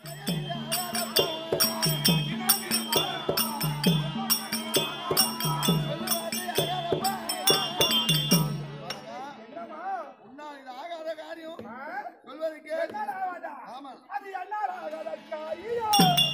என்னம்மா உன்னால் இது ஆகாத காரியம் ஆ? சொல்வதை கேள் என்னால் ஆகாதா? ஆமா அது என்னால் ஆகாதக்கா, ஐயோ!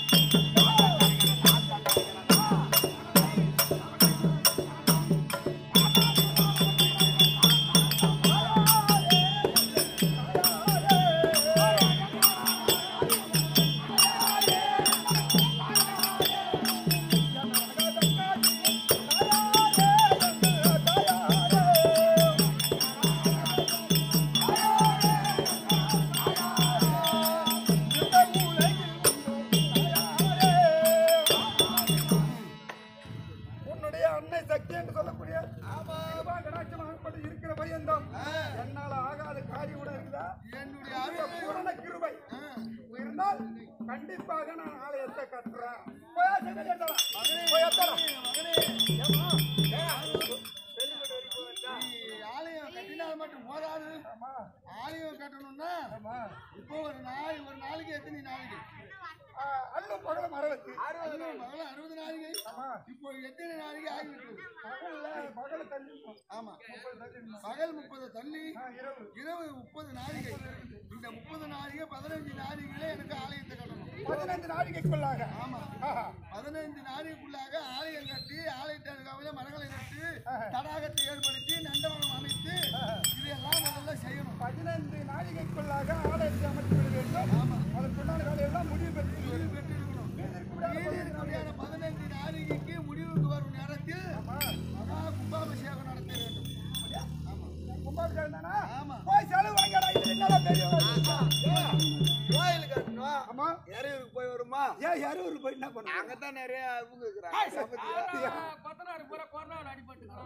உன்னுடைய அன்னை சக்தி என்று சொல்லக்கூடிய கிருபா கடாட்சமாக இருக்கிற பரியந்தம் என்னால ஆகாத காரியம் கூட இருக்குதா என்னுடைய இந்த அருள் பூரண கிருபை இருந்தால் கண்டிப்பாக நான் ஆலயத்தை கட்டுறேன் போய் செங்கல் ஏத்தலாம். போய் ஏத்தலாம். ஏம்மா? ஏன்? வெளிப்பட்டு வரைக்கும் வந்தா? நீ ஆலயம் கட்டினால் மட்டும் போதாது ஆமா, ஆலயம் கட்டணும்னா ஆமா. இப்போ ஒரு நாள் ஒரு நாளைக்கு எத்தனை நாளைக்கு ஆ, அல்லும் பகலும் அறுபத்தி அறுபது பகல அறுபது நாளைக்கு ஆமா இப்போ எத்தனை நாளைக்கு ஆகிவிட்டது பகல்ல பகல தள்ளி ஆமா முப்பது தள்ளி பகல் முப்பது தள்ளி ஆ, இரவு இரவு முப்பது நாளிகை இந்த முப்பது நாளிகை பதினஞ்சு நாளிகளே எனக்கு ஆலயத்தை கட்டணும் பதினைந்து நாழிகைக்குள்ளாக ஆமா ஆஹா. பதினைந்து நாளைக்குள்ளாக ஆலயம் கட்டி ஆலயத்திற்காக மரங்களை நட்டு தடாகத்தை ஏற்படுத்தி நந்தவனம் அமைத்து இதையெல்லாம் முதல்ல செய்யணும் பதினைந்து நாழிகைக்குள்ளாக ஆலயத்தை அமைத்து விட வேண்டும் ஆமா அதற்குண்டான வேலையெல்லாம் முடிவு பெற்று விட முடிவு வேண்டும். பெற்றிருக்கணும் மீதி இருக்கக்கூடிய மீதி இருக்கக்கூடிய பதினைந்து நாளிகைக்கு முடிவுக்கு வரும் நேரத்தில் ஆமா. மகா கும்பாபிஷேகம் நடத்த வேண்டும் ஆமா கும்பாபிஷேகம் தானா? ஆமா. போய் செலவு வாங்கிடா, இது என்னடா பெரிய கோயில் கட்டணும் ஆமா. இறையூருக்கு போய் வருமா ஏன் எரூர் போய் என்ன பண்ண அங்கதான் நிறைய அவங்க இருக்கிறாங்க கொத்தனார் பூரா கொரோனாவில் அடிபட்டுக்கிறான்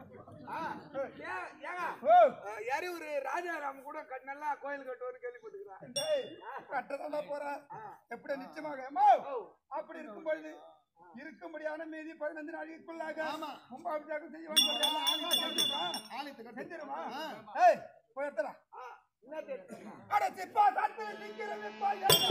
ஓ, இறையூர் ராஜாராம் கூட நல்லா கோயில் கட்டுவார்னு கேள்விப்பட்டுக்கிறான் டேய், கட்டதாண்டா போறேன். எப்படி நிச்சயமாக அம்மா, அப்படி இருக்கும் பொழுது இருக்கும்படியான மீதி பதினைந்து நாளைக்குள்ளாக ஆமா. கும்பாபிஷேகம் செய்வாங்க ஆலயத்தை கட்டு செஞ்சிருமா ஆ. ஏய் போய் எடுத்துடா அட சிப்பா தட்டு நிக்கிற விப்பா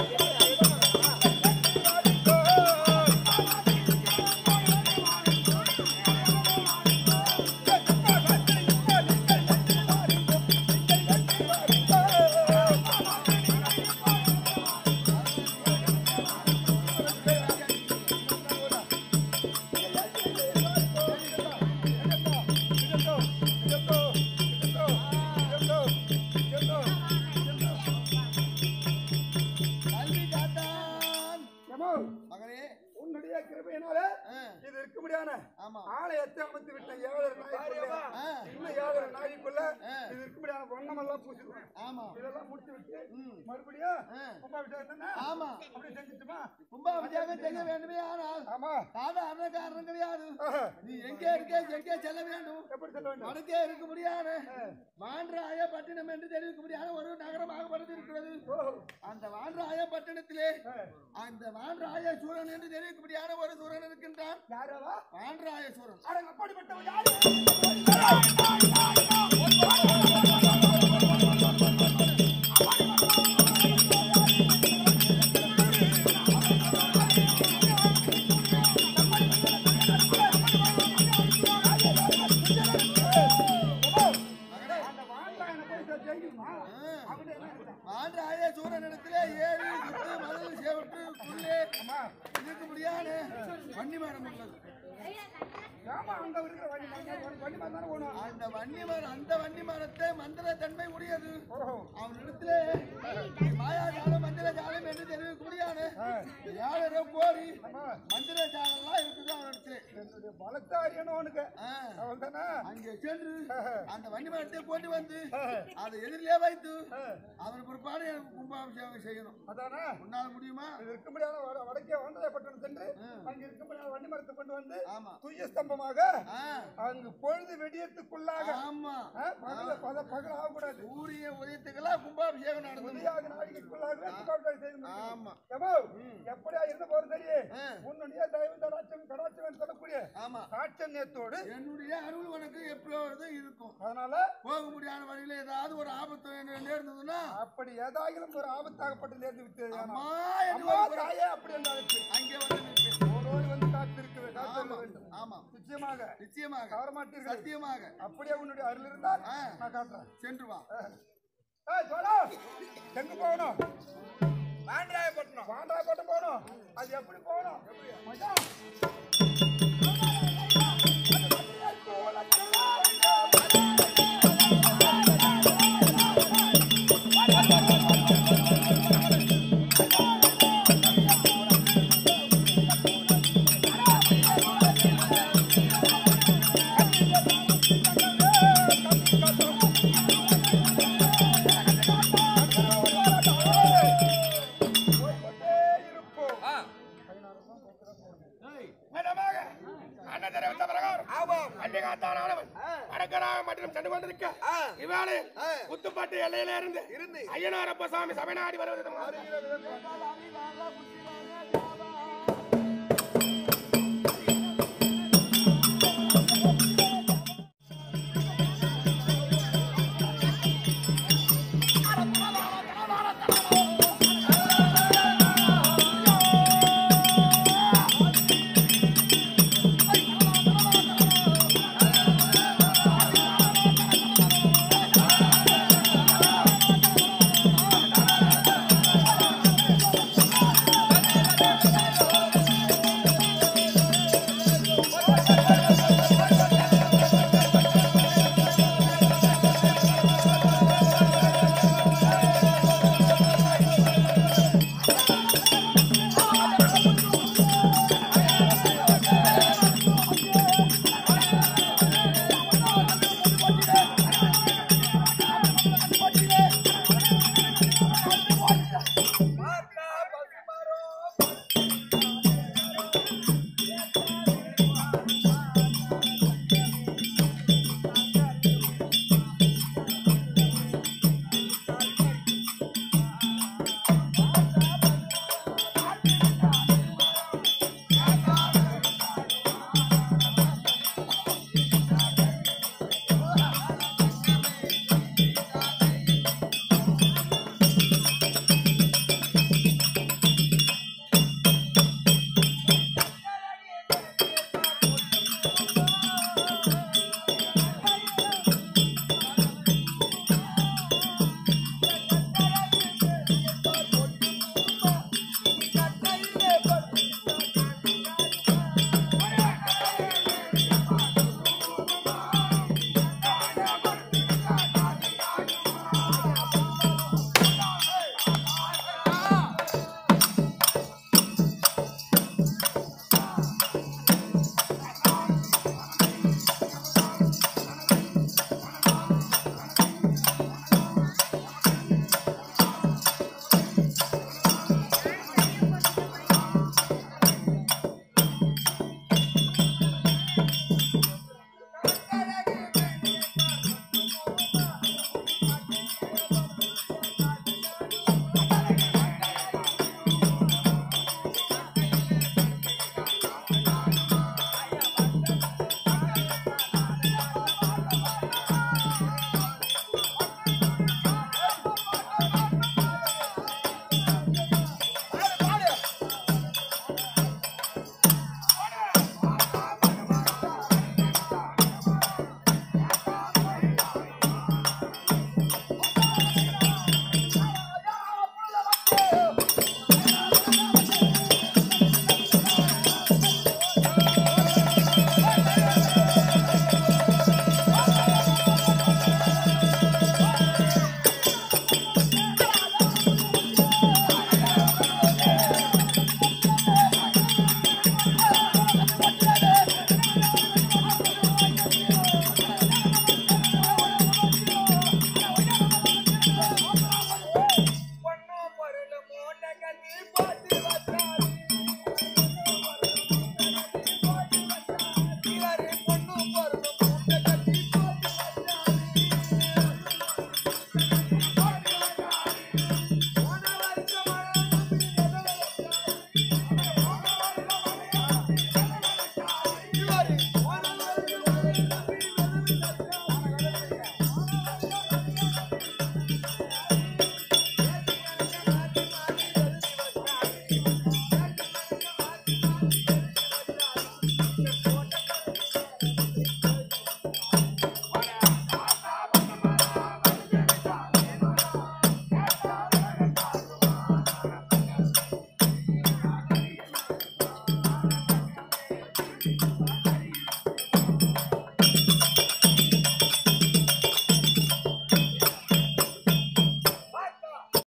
கல்வி காத்தான் ஏம்மா, மகனே உன்னுடைய கிருபையினால ஆ, இது இருக்க முடியாத ஆமா ஆலயத்தை அமைத்து விட்ட ஏழரை நாளைக்குள்ள ஆ, இன்னும் ஏழரை நாளைக்குள்ள ஆ. இது இருக்க முடியாத வண்ணமெல்லாம் பூசிடுவேன் ஆமா இதெல்லாம் முடிச்சு விட்டு ம். மறுபடியும் ஆ. கும்பாபிஷேகம் தானே? ஆமா அப்படி செஞ்சுட்டுமா கும்பாபிஷேகம் செய்ய வேண்டுமே ஆனால் ஆமா சாதாரண காரணம் கிடையாது ஆஹா. நீ எங்கே இருக்க எங்கே செல்ல வேண்டும் எப்படி சொல்ல வேண்டும் வடக்கே இருக்க முடியாது வான்ராய பட்டினம் என்று தெரிவிக்க முடியாத ஒரு நகரமாக படுத்து இருக்கிறது ஓ, அந்த வான்ராய பட்டணத்திலே அந்த வான்ராய சூரன் என்று தெரிவிக்க முடியாத ஒரு சூரன் இருக்கின்றான் யாரவா வான்ராய சூரன் அடங்க அப்படிப்பட்டவன் யாரு அந்த வாழ்ந்தாயனை போய் ஜெயிக்கணுமா அப்படி என்ன இருக்குதா? வான்ராய சூரன் இடத்திலே ஏறி சுத்து மதில் சேவற்றுக்குள்ளே இருக்க முடியாது வன்னிமரம் உள்ளது ஏமா அங்க இருக்கிற வண்டி மரம் வண்டி மரம் தானே போகணும் அந்த வன்னிமரம் அந்த வன்னிமரத்தை மந்திர தன்மை உடையது ஓஹோ அவனிடத்திலே மாயாஜாலம் மந்திர ஜாலம் என்று தெரிவிக்க முடியாது யாரோ கோரி மந்திர ஜாலம்லாம் இருக்குது அவனிடத்திலே என்னுடைய பலத்தாரியனும் உனக்கு ஆ, அவள் தானே அங்கே சென்று அந்த வன்னிமரத்தை போட்டு வந்து அதை எதிரிலே வைத்து அவர் பிற்பாடு எனக்கு கும்பாபிஷேகம் செய்யணும் அதானே உன்னால முடியுமா இது இருக்க முடியாத வட- வடக்கே வந்ததை பட்டணம் சென்று அங்க இருக்க முடியாத வண்டி மரத்தை கொண்டு வந்து ஆமா துய்ய ஸ்தம்பமாக ஆ, அங்கு பொழுது வெடியத்துக்குள்ளாக ஆமா ஆ, பகல பத பகல் ஆகக்கூடாது சூரிய உதயத்துக்கெல்லாம் கும்பாபிஷேகம் நடந்தது உதயாக நாழிகைக்குள்ளாக கும்பாபிஷேகம் செய்து முடிக்கணும். ஆமா ஏம்மா, எப்படியா இருந்த போது சரி ஆ. உன்னுடைய தயவு தடாச்சம் கடாச்சம் சொல்லக்கூடிய ஆமா சாட்சண்யத்தோடு என்னுடைய அருள் உனக்கு எப்பொழுதும் இருக்கும் அதனால போக முடியாத வழியில ஏதாவது ஒரு ஆபத்து நே- நேர்ந்ததுன்னா அப்படி ஏதாயிலும் ஒரு ஆபத்தாகப்பட்டு நேர்ந்து விட்டது அம்மா என்று அம்மா ஒரு குரல் தாயே அப்படி என்று அழைப்பு அங்கே வந்து நிற்பேன். ஓடோடி வந்து காத்திருக்க காத்திருக்க வேண்டும் ஆமா நிச்சயமாக நிச்சயமாக தவற மாட்டீர்கள் சத்தியமாக அப்படியே உன்னுடைய அருள் இருந்தால் ஆ. நான் காட்டுறேன் சென்று வா ஏய், சோழா, எங்க போகணும் வாண்டாயப்பட்டினம் வாண்டாயப்பட்டினம் போகணும் அது எப்படி போகணும் மச்சான். போய்க்கொண்டே இருப்போம் மதமாக அண்ணன் தெரிவித்த பிரகாரம் ஆமாம் கண்டிகாத்தானவன் வடக்கராக மற்றும் சென்று கொண்டிருக்க இவ்வேளை குத்துப்பாட்டு எல்லையில இருந்து இருந்து ஐயனாரப்ப சாமி சபைநாடி வருவது